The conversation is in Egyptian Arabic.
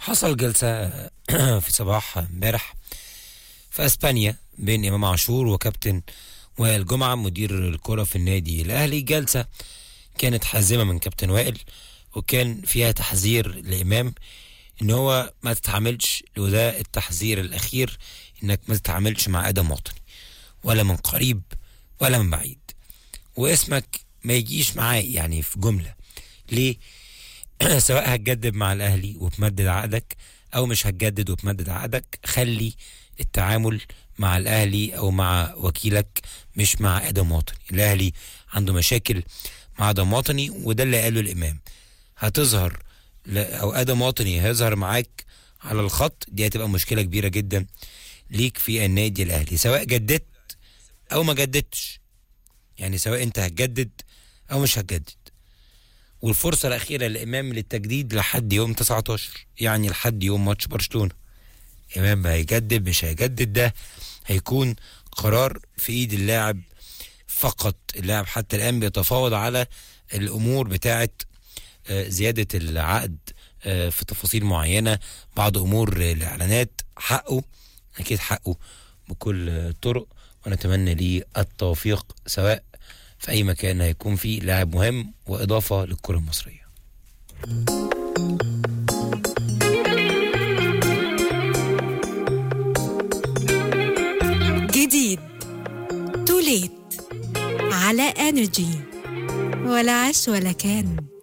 حصل جلسة في صباح امبارح في اسبانيا بين امام عاشور وكابتن وائل جمعة مدير الكرة في النادي الاهلي جلسة كانت حازمة من كابتن وائل وكان فيها تحذير لامام ان هو ما تتعاملش وده التحذير الاخير انك ما تتعاملش مع ادم وطني ولا من قريب ولا من بعيد واسمك ما يجيش معاه يعني في جملة ليه سواء هتجدد مع الاهلي وتمدد عقدك او مش هتجدد وتمدد عقدك خلي التعامل مع الاهلي او مع وكيلك مش مع ادم وطني الاهلي عنده مشاكل مع ادم وطني وده اللي قاله الامام هتظهر ل- او ادم وطني هيظهر معاك على الخط دي هتبقى مشكله كبيره جدا ليك في النادي الاهلي سواء جددت او ما جددتش يعني سواء انت هتجدد او مش هتجدد والفرصه الاخيره للامام للتجديد لحد يوم 19 يعني لحد يوم ماتش برشلونه امام هيجدد مش هيجدد ده هيكون قرار في ايد اللاعب فقط اللاعب حتى الان بيتفاوض على الامور بتاعه آه، زياده العقد آه، في تفاصيل معينه بعض امور آه، الاعلانات حقه اكيد حقه بكل آه، الطرق ونتمنى ليه التوفيق سواء في اي مكان هيكون فيه لاعب مهم واضافه للكره المصريه جديد توليت على انرجي ولا عش ولا كان